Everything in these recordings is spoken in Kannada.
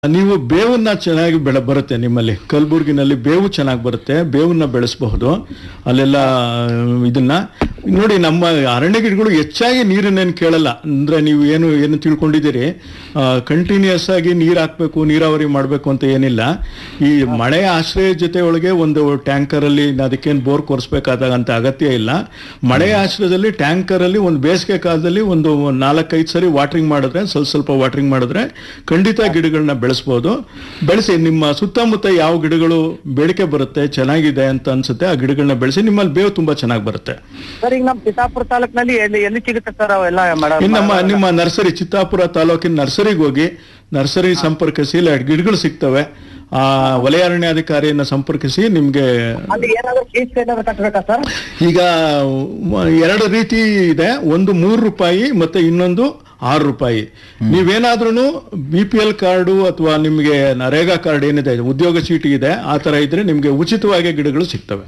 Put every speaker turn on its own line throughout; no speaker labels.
ನೀವು ಬೇವನ್ನ ಚೆನ್ನಾಗಿ ಬೆಳೆ ಬರುತ್ತೆ ನಿಮ್ಮಲ್ಲಿ ಕಲಬುರ್ಗಿನಲ್ಲಿ ಬೇವು ಚೆನ್ನಾಗಿ ಬರುತ್ತೆ ಬೇವನ್ನ ಬೆಳೆಸಬಹುದು ಅಲ್ಲೆಲ್ಲ ಆ, ಇದನ್ನ ನೋಡಿ ನಮ್ಮ ಅರಣ್ಯ ಗಿಡಗಳು ಹೆಚ್ಚಾಗಿ ನೀರನ್ನೇನು ಕೇಳಲ್ಲ ಅಂದ್ರೆ ನೀವು ಏನು ಏನು ತಿಳ್ಕೊಂಡಿದ್ದೀರಿ ಕಂಟಿನ್ಯೂಸ್ ಆಗಿ ನೀರು ಹಾಕ್ಬೇಕು ನೀರಾವರಿ ಮಾಡಬೇಕು ಅಂತ ಏನಿಲ್ಲ ಈ ಮಳೆಯ ಆಶ್ರಯ ಜೊತೆ ಒಳಗೆ ಒಂದು ಟ್ಯಾಂಕರ್ ಅಲ್ಲಿ ಅದಕ್ಕೇನು ಬೋರ್ ಕೊರೆಸ್ಬೇಕಾದಾಗ ಅಂತ ಅಗತ್ಯ ಇಲ್ಲ ಮಳೆಯ ಆಶ್ರಯದಲ್ಲಿ ಟ್ಯಾಂಕರ್ ಅಲ್ಲಿ ಒಂದು ಬೇಸಿಗೆ ಕಾಲದಲ್ಲಿ ಒಂದು ನಾಲ್ಕೈದು ಸರಿ ವಾಟರಿಂಗ್ ಮಾಡಿದ್ರೆ ಸ್ವಲ್ಪ ಸ್ವಲ್ಪ ವಾಟರಿಂಗ್ ಮಾಡಿದ್ರೆ ಖಂಡಿತ ಗಿಡಗಳನ್ನ ಬೆಳೆಸ್ಬೋದು ಬೆಳೆಸಿ ನಿಮ್ಮ ಸುತ್ತಮುತ್ತ ಯಾವ ಗಿಡಗಳು ಬೇಡಿಕೆ ಬರುತ್ತೆ ಚೆನ್ನಾಗಿದೆ ಅಂತ ಅನ್ಸುತ್ತೆ ಆ ಗಿಡಗಳನ್ನ ಬೆಳೆಸಿ ನಿಮ್ಮಲ್ಲಿ ಬೇವು ತುಂಬಾ ಚೆನ್ನಾಗಿ ಬರುತ್ತೆ
ಸರ್ ಈಗ ನಮ್ ಚಿತ್ತಾಪುರ ತಾಲೂಕ್ನಲ್ಲಿ ಎಲ್ಲಿ ಎಲ್ಲಿ ಸಿಗುತ್ತೆ ಸರ್ ಅವೆಲ್ಲ ಮೇಡಮ್
ಇನ್ನು ನಮ್ಮ ನಿಮ್ಮ ನರ್ಸರಿ ಚಿತ್ತಾಪುರ ತಾಲೂಕಿನ ನರ್ಸರಿಗೆ ಹೋಗಿ ನರ್ಸರಿ ಸಂಪರ್ಕಿಸಿ ಇಲ್ಲ ಗಿಡಗಳು ಸಿಗ್ತವೆ ಆ ವಲಯ ಅರಣ್ಯಾಧಿಕಾರಿಯನ್ನ ಸಂಪರ್ಕಿಸಿ ನಿಮ್ಗೆ
ಅಲ್ಲಿ ಏನಾದ್ರು ಫೀಸ್ ಏನಾದ್ರು ಕಟ್ಟಬೇಕಾ ಸರ್
ಈಗ ಮ- ಎರಡು ರೀತಿ ಇದೆ ಒಂದು ಮೂರು ರೂಪಾಯಿ ಮತ್ತೆ ಇನ್ನೊಂದು ಆರು ರೂಪಾಯಿ ನೀವೇನಾದ್ರೂ ಬಿ ಪಿ ಎಲ್ ಕಾರ್ಡು ಅಥವಾ ನಿಮಗೆ ನರೇಗಾ ಕಾರ್ಡ್ ಏನಿದೆ ಉದ್ಯೋಗ ಚೀಟಿ ಇದೆ ಆ ತರ ಇದ್ರೆ ನಿಮ್ಗೆ ಉಚಿತವಾಗಿ ಗಿಡಗಳು ಸಿಗ್ತವೆ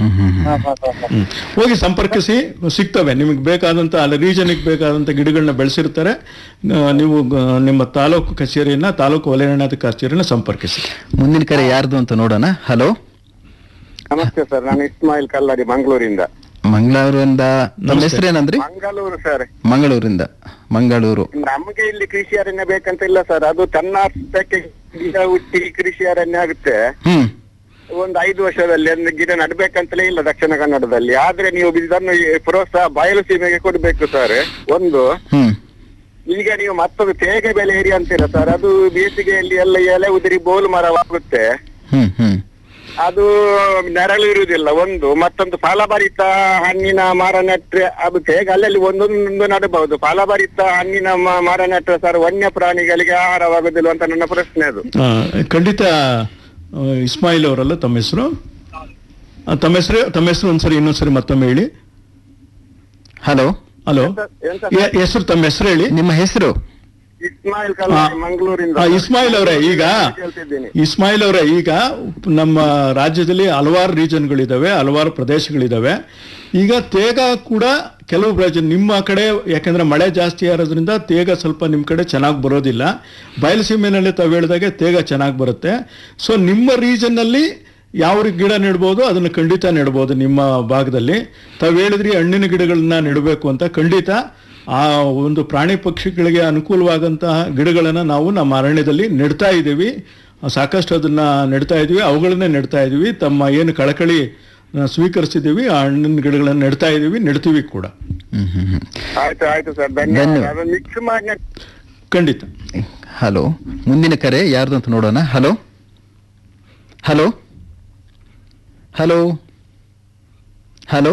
ಹ್ಮ್. ಹೋಗಿ ಸಂಪರ್ಕಿಸಿ ಸಿಗ್ತವೆ ನಿಮಗೆ ಬೇಕಾದಂತ ಅಲ್ಲಿ ರೀಜನ್ಗೆ ಬೇಕಾದಂತ ಗಿಡಗಳನ್ನ ಬೆಳೆಸಿರ್ತಾರೆ ಆ, ನೀವು ಗ- ನಿಮ್ಮ ತಾಲೂಕು ಕಚೇರಿಯನ್ನ ತಾಲೂಕು ವಲಯಾರಣ್ಯಾಧಿಕಾರಿ ಕಚೇರಿಯನ್ನ ಸಂಪರ್ಕಿಸಿ
ಮುಂದಿನ ಕರೆ ಯಾರ್ದು ಅಂತ ನೋಡೋಣ ಹಲೋ
ನಮಸ್ತೆ ಸರ್ ನಾನು ಇಸ್ಮಾಯಿಲ್ ಕಲ್ಲಡಿ ಮಂಗಳೂರಿಂದ
ಮಂಗಳೂರಿಂದ ನಮ್ಮ ಹೆಸರೇನಂದ್ರಿ
ಮಂಗಳೂರು ಸರ್
ಮಂಗಳೂರಿಂದ ಮಂಗಳೂರು
ನಮಗೆ ಇಲ್ಲಿ ಕೃಷಿ ಅರಣ್ಯ ಬೇಕಂತ ಇಲ್ಲ ಸರ್ ಅದು ತನ್ನ ಅರ್ಥಕ್ಕೆ ಗಿಡ ಹುಟ್ಟಿ ಕೃಷಿ ಅರಣ್ಯ ಆಗುತ್ತೆ
ಹ್ಮ್
ಒಂದು ಐದು ವರ್ಷದಲ್ಲಿ ಒಂದು ಗಿಡ ನಡ್ಬೇಕಂತಲೇ ಇಲ್ಲ ದಕ್ಷಿಣ ಕನ್ನಡದಲ್ಲಿ ಆದ್ರೆ ನೀವು ಇದನ್ನು ಈ ಪ್ರೋತ್ಸಾಹ ಬಯಲು ಸೀಮೆಗೆ ಕೊಡ್ಬೇಕು ಸರ್ ಒಂದು
ಹ್ಮ್
ಈಗ ನೀವು ಮತ್ತೊಂದು ತೇಗೆ ಬೆಲೆ ಏರಿ ಅಂತೀರ ಸರ್ ಅದು ಬೇಸಿಗೆಯಲ್ಲಿ ಎಲ್ಲ ಎಲೆ ಉದುರಿ ಬೋಲು ಮರವಾಗುತ್ತೆ
ಹ್ಮ್ ಹ್ಮ್
ಅದು ನೆರಳು ಇರುವುದಿಲ್ಲ ಒಂದು ಮತ್ತೊಂದು ಫಲಭರಿತ ಹಣ್ಣಿನ ಮರ ನೆಟ್ರೆ ಅದು ಹೇಗೆ ಅಲ್ಲಲ್ಲಿ ಒಂದೊಂದು ನಡಬಹುದು ಫಲಭರಿತ ಹಣ್ಣಿನ ಮ- ಮರ ನೆಟ್ರೆ ಸರ್ ವನ್ಯ ಪ್ರಾಣಿಗಳಿಗೆ ಆಹಾರವಾಗುದಿಲ್ಲ ಅಂತ ನನ್ನ ಪ್ರಶ್ನೆ ಅದು
ಆ, ಖಂಡಿತ ಆ, ಇಸ್ಮಾಯಿಲ್ ಅವರಲ್ಲ ತಮ್ಮ ಹೆಸರು ಆ, ತಮ್ಮ ಹೆಸರು ತಮ್ಮ ಹೆಸರು ಒಂದ್ಸರಿ ಇನ್ನೊಂದ್ಸರಿ ಮತ್ತೊಮ್ಮೆ ಹೇಳಿ
ಹಲೋ
ಹಲೋ
ಎಂತ
ಎ- ಹೆಸರು ತಮ್ಮ ಹೆಸರು ಹೇಳಿ
ನಿಮ್ಮ ಹೆಸರು
ಇಸ್ಮಾಯಿಲ್
ಆ,
ಕಲ್ಲಾಡಿ ಮಂಗಳೂರಿಂದ
ಆ, ಇಸ್ಮಾಯಿಲ್ ಅವರೇ ಈಗ
ಕೇಳ್ತಿದ್ದೀನಿ
ಇಸ್ಮಾಯಿಲ್ ಅವರೇ ಈಗ ನಮ್ಮ ರಾಜ್ಯದಲ್ಲಿ ಹಲವಾರು ರೀಜನ್ಗಳಿದಾವೆ ಹಲವಾರು ಪ್ರದೇಶಗಳಿದಾವೆ ಈಗ ತೇಗ ಕೂಡ ಕೆಲವು ರಾಜ್ಯ ನಿಮ್ಮ ಕಡೆ ಯಾಕಂದ್ರೆ ಮಳೆ ಜಾಸ್ತಿ ಇರೋದ್ರಿಂದ ತೇಗ ಸ್ವಲ್ಪ ನಿಮ್ಮ ಕಡೆ ಚೆನ್ನಾಗಿ ಬರೋದಿಲ್ಲ ಬಯಲುಸೀಮೆನಲ್ಲಿ ತಾವು ಹೇಳಿದಾಗೆ ತೇಗ ಚೆನ್ನಾಗಿ ಬರುತ್ತೆ ಸೊ ನಿಮ್ಮ ರೀಜನ್ನಲ್ಲಿ ಯಾವ ಗಿಡ ನೆಡ್ಬೋದು ಅದನ್ನು ಖಂಡಿತ ನೆಡ್ಬೋದು ನಿಮ್ಮ ಭಾಗದಲ್ಲಿ ತಾವು ಹೇಳಿದ್ರಿ ಹಣ್ಣಿನ ಗಿಡಗಳನ್ನ ನೆಡಬೇಕು ಅಂತ ಖಂಡಿತ ಆ ಒಂದು ಪ್ರಾಣಿ ಪಕ್ಷಿಗಳಿಗೆ ಅನುಕೂಲವಾದಂತಹ ಗಿಡಗಳನ್ನು ನಾವು ನಮ್ಮ ಅರಣ್ಯದಲ್ಲಿ ನೆಡ್ತಾ ಇದ್ದೀವಿ ಸಾಕಷ್ಟು ಅದನ್ನ ನೆಡ್ತಾ ಇದ್ದೀವಿ ಅವುಗಳನ್ನೇ ನೆಡ್ತಾ ಇದ್ದೀವಿ ತಮ್ಮ ಏನು ಕಳಕಳಿ ಆ, ಸ್ವೀಕರಿಸಿದ್ದೀವಿ ಆ ಹಣ್ಣಿನ ಗಿಡಗಳನ್ನು ನೆಡ್ತಾ ಇದ್ದೀವಿ ನೆಡ್ತೀವಿ ಕೂಡ
ಹ್ಮ್ ಹ್ಮ್ ಹ್ಮ್
ಆಯ್ತು ಆಯ್ತು ಸರ್ ಧನ್ಯವಾದ
ಧನ್ಯವಾದ.
ಅದು ಮಿಕ್ಸ್ ಮಾಡಿ ನೆಟ್-
ಖಂಡಿತ
ಹಲೋ ಮುಂದಿನ ಕರೆ ಯಾರ್ದು ಅಂತ ನೋಡೋಣ hello hello hello hello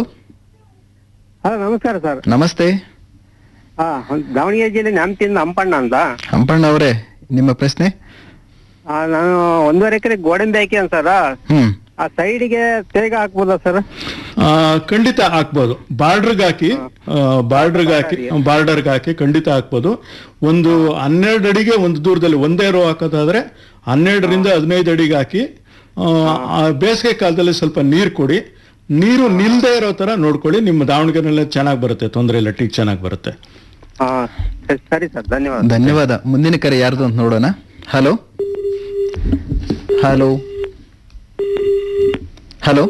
hello ನಮಸ್ಕಾರ ಸರ್
ನಮಸ್ತೆ
ಹಾ ದಾವಣಗೆರೆ ಜಿಲ್ಲೆ ನ್ಯಾಮತಿಯಿಂದ ಹಂಪಣ್ಣ ಅಂತ
ಹಂಪಣ್ಣ ಅವರೇ ನಿಮ್ಮ ಪ್ರಶ್ನೆ
ಆ, ನಾನು ಒಂದೂವರೆ ಎಕರೆ ಗೋಡಂಬಿ ಹಾಕಿದ್ದೇನೆ ಸರ್
ಹ್ಮ್
ಆ ಸೈಡ್ಗೆ ತೇಗ ಹಾಕ್ಬೋದಾ ಸರ್
ಆ, ಖಂಡಿತ ಹಾಕ್ಬೋದು ಬಾರ್ಡರ್ಗೆ ಹಾಕಿ ಬಾರ್ಡರ್ಗೆ ಹಾಕಿ ಬಾರ್ಡರ್ಗೆ ಹಾಕಿ ಖಂಡಿತ ಹಾಕ್ಬೋದು ಒಂದು ಹನ್ನೆರಡು ಅಡಿಗೆ ಒಂದು ದೂರದಲ್ಲಿ ಒಂದೇ ರೋ ಹಾಕೋದಾದ್ರೆ ಹನ್ನೆರಡರಿಂದ ಹದಿನೈದು ಅಡಿಗೆ ಹಾಕಿ ಆ, ಆ ಬೇಸಿಗೆ ಕಾಲದಲ್ಲಿ ಸ್ವಲ್ಪ ನೀರು ಕೊಡಿ ನೀರು ನಿಲ್ದೇ ಇರೋ ತರ ನೋಡ್ಕೊಳ್ಳಿ ನಿಮ್ಮ ದಾವಣಗೆರೆಲ್ಲ ಚೆನ್ನಾಗಿ ಬರುತ್ತೆ ತೊಂದರೆ ಇಲ್ಲ ಟೀಕ್ ಚೆನ್ನಾಗಿ ಬರುತ್ತೆ
ಹಾ ಸರಿ- ಸರಿ ಸರ್ ಧನ್ಯವಾದ
ಧನ್ಯವಾದ ಮುಂದಿನ ಕರೆ ಯಾರ್ದು ಅಂತ ನೋಡೋಣ ಹಲೋ ಹಲೋ ಹಲೋ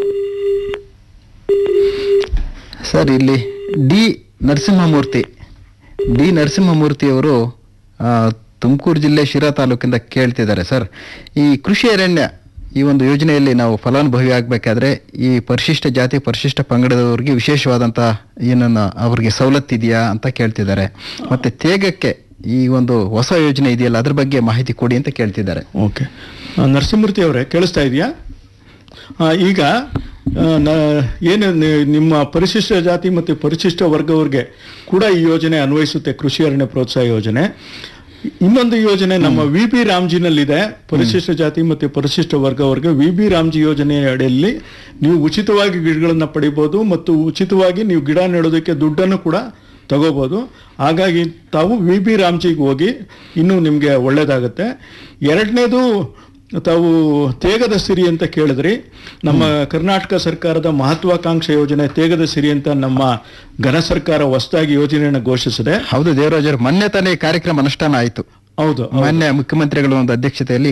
ಸರ್ ಇಲ್ಲಿ ಡಿ ನರಸಿಂಹಮೂರ್ತಿ ಡಿ ನರಸಿಂಹಮೂರ್ತಿ ಅವರು ತುಮಕೂರು ಜಿಲ್ಲೆ ಶಿರಾ ತಾಲೂಕಿಂದ ಕೇಳ್ತಿದ್ದಾರೆ ಸರ್ ಈ ಕೃಷಿ ಅರಣ್ಯ ಈ ಒಂದು ಯೋಜನೆಯಲ್ಲಿ ನಾವು ಫಲಾನುಭವಿ ಆಗಬೇಕಾದ್ರೆ ಈ ಪರಿಶಿಷ್ಟ ಜಾತಿ ಪರಿಶಿಷ್ಟ ಪಂಗಡದವರಿಗೆ ವಿಶೇಷವಾದಂತಹ ಏನನ್ನ ಅವರಿಗೆ ಸವಲತ್ತಿದೆಯಾ ಅಂತ ಕೇಳ್ತಿದ್ದಾರೆ ಮತ್ತೆ ತೇಗಕ್ಕೆ ಈ ಒಂದು ಹೊಸ ಯೋಜನೆ ಇದೆಯಲ್ಲ ಅದ್ರ ಬಗ್ಗೆ ಮಾಹಿತಿ ಕೊಡಿ ಅಂತ ಕೇಳ್ತಿದ್ದಾರೆ
ಓಕೆ ನರಸಿಂಹಮೂರ್ತಿ ಅವರೇ ಕೇಳಿಸ್ತಾ ಇದೆಯಾ ಆ, ಈಗ ಆ, ನ- ಏನು ನಿ- ನಿಮ್ಮ ಪರಿಶಿಷ್ಟ ಜಾತಿ ಮತ್ತು ಪರಿಶಿಷ್ಟ ವರ್ಗವ್ರಿಗೆ ಕೂಡ ಈ ಯೋಜನೆ ಅನ್ವಯಿಸುತ್ತೆ ಕೃಷಿ ಅರಣ್ಯ ಪ್ರೋತ್ಸಾಹ ಯೋಜನೆ ಇನ್ನೊಂದು ಯೋಜನೆ ನಮ್ಮ ವಿ ಬಿ ರಾಮ್ಜಿನಲ್ಲಿದೆ ಪರಿಶಿಷ್ಟ ಜಾತಿ ಮತ್ತು ಪರಿಶಿಷ್ಟ ವರ್ಗವರ್ಗ ವಿ ಬಿ ರಾಮ್ಜಿ ಯೋಜನೆ ಅಡಿಯಲ್ಲಿ ನೀವು ಉಚಿತವಾಗಿ ಗಿಡಗಳನ್ನು ಪಡಿಬೋದು ಮತ್ತು ಉಚಿತವಾಗಿ ನೀವು ಗಿಡ ನೆಡೋದಕ್ಕೆ ದುಡ್ಡನ್ನು ಕೂಡ ತಗೋಬೋದು ಹಾಗಾಗಿ ತಾವು ವಿ ಬಿ ರಾಮ್ಜಿಗೆ ಹೋಗಿ ಇನ್ನೂ ನಿಮಗೆ ಒಳ್ಳೇದಾಗುತ್ತೆ ಎರಡನೇದು ತಾವು ತೇಗದ ಸಿರಿ ಅಂತ ಕೇಳಿದ್ರಿ ನಮ್ಮ ಕರ್ನಾಟಕ ಸರ್ಕಾರದ ಮಹತ್ವಾಕಾಂಕ್ಷೆ ಯೋಜನೆ ತೇಗದ ಸಿರಿ ಅಂತ ನಮ್ಮ ಘನ ಸರ್ಕಾರ ಹೊಸದಾಗಿ ಯೋಜನೆಯನ್ನು ಘೋಷಿಸಿದೆ
ಹೌದು ದೇವರಾಜರು ಮೊನ್ನೆ ತಾನೇ ಈ ಕಾರ್ಯಕ್ರಮ ಅನುಷ್ಠಾನ ಆಯಿತು
ಹೌದು
ಮಾನ್ಯ ಮುಖ್ಯಮಂತ್ರಿಗಳ ಒಂದು ಅಧ್ಯಕ್ಷತೆಯಲ್ಲಿ